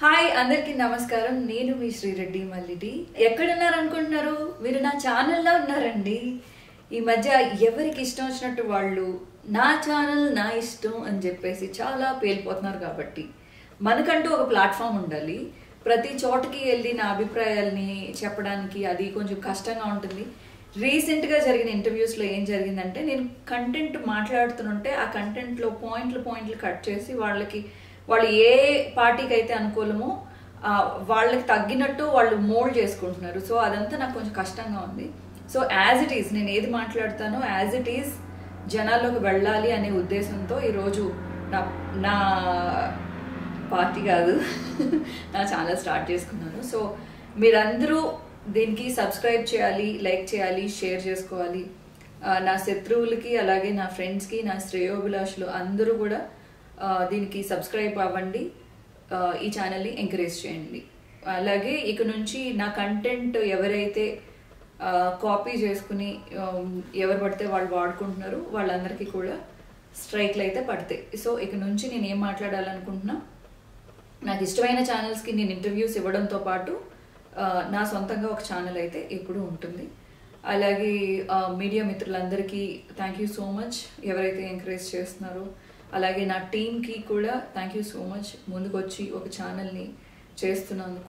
hi అందరికీ నమస్కారం నేను మీ శ్రీరెడ్డి మల్లిటి ఎక్కడున్నారు అనుకుంటున్నారు మీరు నా ఛానల్లో ఉన్నారండి ఈ మధ్య ఎవరికి ఇష్టం వచ్చినట్టు వాళ్ళు నా ఛానల్ నా ఇష్టం అని చెప్పేసి చాలా పేలిపోతున్నారు కాబట్టి మనకంటూ ఒక ప్లాట్ఫామ్ ఉండాలి ప్రతి చోటకి వెళ్ళి నా అభిప్రాయాల్ని చెప్పడానికి అది కొంచెం కష్టంగా ఉంటుంది రీసెంట్గా జరిగిన ఇంటర్వ్యూస్లో ఏం జరిగిందంటే నేను కంటెంట్ మాట్లాడుతుంటే ఆ కంటెంట్లో పాయింట్లు పాయింట్లు కట్ చేసి వాళ్ళకి వాళ్ళు ఏ పార్టీకి అయితే అనుకూలమో ఆ, వాళ్ళకి తగ్గినట్టు వాళ్ళు మోల్డ్ చేసుకుంటున్నారు సో అదంతా నాకు కొంచెం కష్టంగా ఉంది సో యాజ్ ఇట్ ఈస్ నేను ఏది మాట్లాడతానో యాజ్ ఇట్ ఈస్ జనాల్లోకి వెళ్ళాలి అనే ఉద్దేశంతో ఈరోజు నా నా పార్టీ కాదు నా ఛానల్ స్టార్ట్ చేసుకున్నాను సో మీరందరూ దీనికి సబ్స్క్రైబ్ చేయాలి లైక్ చేయాలి షేర్ చేసుకోవాలి ఆ, నా శత్రువులకి అలాగే నా ఫ్రెండ్స్కి నా శ్రేయోభిలాషులు అందరూ కూడా ఆ, దీనికి సబ్స్క్రైబ్ అవ్వండి ఆ, ఈ ఛానల్ని ఎంకరేజ్ చేయండి అలాగే ఇక నుంచి నా కంటెంట్ ఎవరైతే కాపీ చేసుకుని ఆ, ఎవరు పడితే వాళ్ళు వాడుకుంటున్నారు వాళ్ళందరికీ కూడా స్ట్రైక్లు అయితే పడతాయి సో ఇక నుంచి నేను ఏం మాట్లాడాలనుకుంటున్నా నాకు ఇష్టమైన ఛానల్స్కి నేను ఇంటర్వ్యూస్ ఇవ్వడంతో పాటు ఆ, నా సొంతంగా ఒక ఛానల్ అయితే ఎప్పుడూ ఉంటుంది అలాగే ఆ, మీడియా మిత్రులందరికీ థ్యాంక్ యూ సో మచ్ ఎవరైతే ఎంకరేజ్ చేస్తున్నారో అలాగే నా టీంకి కూడా థ్యాంక్ యూ సో మచ్ ముందుకు వచ్చి ఒక ఛానల్ని చేస్తున్నందుకు